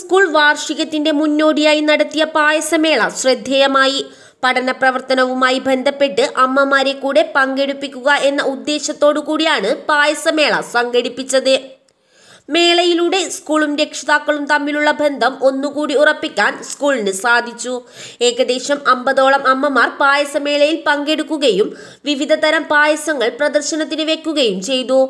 school വാർഷികത്തിന്റെ മുന്നോടിയായി നടത്തിയ പായസമേള ശ്രദ്ധേയമായി പഠന പ്രവർത്തനവുമായി ബന്ധപ്പെട്ട് അമ്മമാരെ കൂടെ പങ്കെടുപ്പിക്കുക എന്ന ഉദ്ദേശത്തോടു കൂടിയാണ് പായസമേള സംഘടിപ്പിച്ചത് മേളയിലൂടെ സ്കൂളും രക്ഷിതാക്കളും തമ്മിലുള്ള ബന്ധം ഒന്നുകൂടി ഉറപ്പിക്കാൻ സ്കൂളിന് സാധിച്ചു ഏകദേശം അമ്പതോളം അമ്മമാർ പായസമേളയിൽ പങ്കെടുക്കുകയും വിവിധ തരം പായസങ്ങൾ പ്രദർശനത്തിന് വെക്കുകയും ചെയ്തു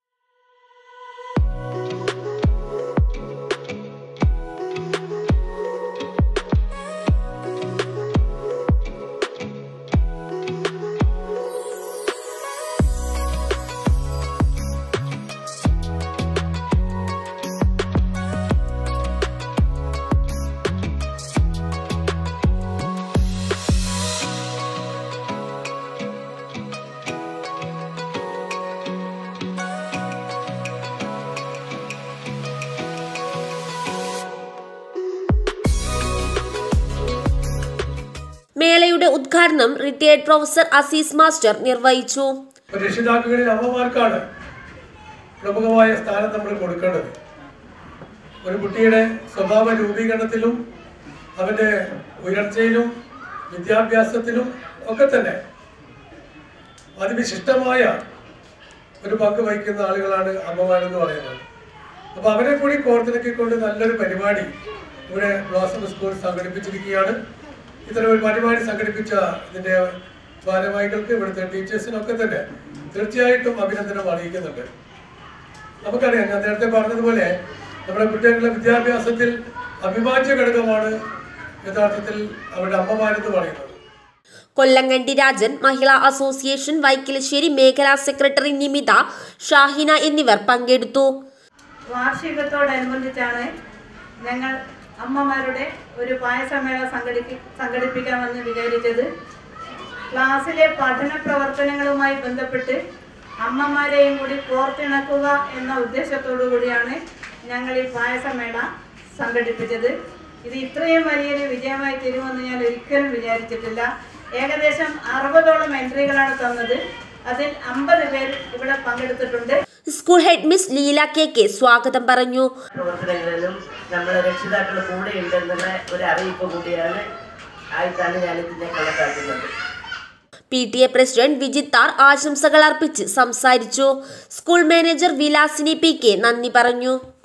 മേളയുടെ ഉദ്ഘാടനം റിട്ടയർഡ് പ്രൊഫസർ അസീസ് മാസ്റ്റർ നിർവഹിച്ചു ഇപ്പൊ രക്ഷിതാക്കളിൽ അമ്മമാർക്കാണ് പ്രമുഖമായ സ്ഥാനം നമ്മൾ കൊടുക്കേണ്ടത് ഒരു കുട്ടിയുടെ സ്വഭാവ രൂപീകരണത്തിലും അവന്റെ ഉയർച്ചയിലും വിദ്യാഭ്യാസത്തിലും ഒക്കെ തന്നെ അതിവിശിഷ്ടമായ ഒരു പങ്ക് വഹിക്കുന്ന ആളുകളാണ് അമ്മമാരെന്ന് പറയുന്നത് അപ്പൊ അവരെ കൂടി കോർത്തിണക്കിക്കൊണ്ട് നല്ലൊരു പരിപാടി ഇവിടെ ബ്ലോസം സ്കൂൾ സംഘടിപ്പിച്ചിരിക്കുകയാണ് ഇത്തരം ഒരു പരിപാടി സംഘടിപ്പിച്ച ഇതിന്റെ ഭാരവാഹികൾക്ക് ഇവിടുത്തെ ടീച്ചേഴ്സിനൊക്കെ തന്നെ തീർച്ചയായിട്ടും അഭിനന്ദനം അറിയിക്കുന്നുണ്ട് നമുക്കറിയാം ഞാൻ നേരത്തെ പറഞ്ഞതുപോലെ നമ്മുടെ കുട്ടികളുടെ വിദ്യാഭ്യാസത്തിൽ അവിഭാജ്യ ഘടകമാണ് യഥാർത്ഥത്തിൽ അവരുടെ അമ്മമാരെന്ന് പറയുന്നത് കൊല്ലങ്കണ്ടി രാജൻ മഹിളാ അസോസിയേഷൻ വൈക്കിലശ്ശേരി മേഖലാ സെക്രട്ടറി നിമിത ഷാഹിന എന്നിവർ പങ്കെടുത്തു വാർഷികത്തോടനുബന്ധിച്ചാണ് ഞങ്ങൾ അമ്മമാരുടെ ഒരു പായസമേള സംഘടിപ്പി സംഘടിപ്പിക്കാമെന്ന് വിചാരിച്ചത് ക്ലാസ്സിലെ പഠന പ്രവർത്തനങ്ങളുമായി ബന്ധപ്പെട്ട് അമ്മമാരെയും കൂടി കോർത്തിണക്കുക എന്ന ഉദ്ദേശത്തോടു കൂടിയാണ് ഞങ്ങൾ ഈ പായസമേള സംഘടിപ്പിച്ചത് ഇത് ഇത്രയും വലിയൊരു വിജയമായി തീരുമെന്ന് ഞാൻ ഒരിക്കലും വിചാരിച്ചിട്ടില്ല ഏകദേശം അറുപതോളം എൻട്രികളാണ് തന്നത് അതിൽ അമ്പത് പേർ ഇവിടെ പങ്കെടുത്തിട്ടുണ്ട് school head miss Leela K K സ്വാഗതം പറഞ്ഞു പ്രവർത്തനങ്ങളിലും നമ്മളെ രക്ഷിതാക്കൾ കൂടെ ഉണ്ടെന്നുള്ള ഒരു അറിയിപ്പ് കൂടിയാണ് ആയിട്ടാണ് ഞാനിതിനെ കണക്കാക്കുന്നത് പി ടി എ പ്രസിഡന്റ് വിജിത്താർ ആശംസകൾ അർപ്പിച്ച് സംസാരിച്ചു school manager Vilasini P K നന്ദി പറഞ്ഞു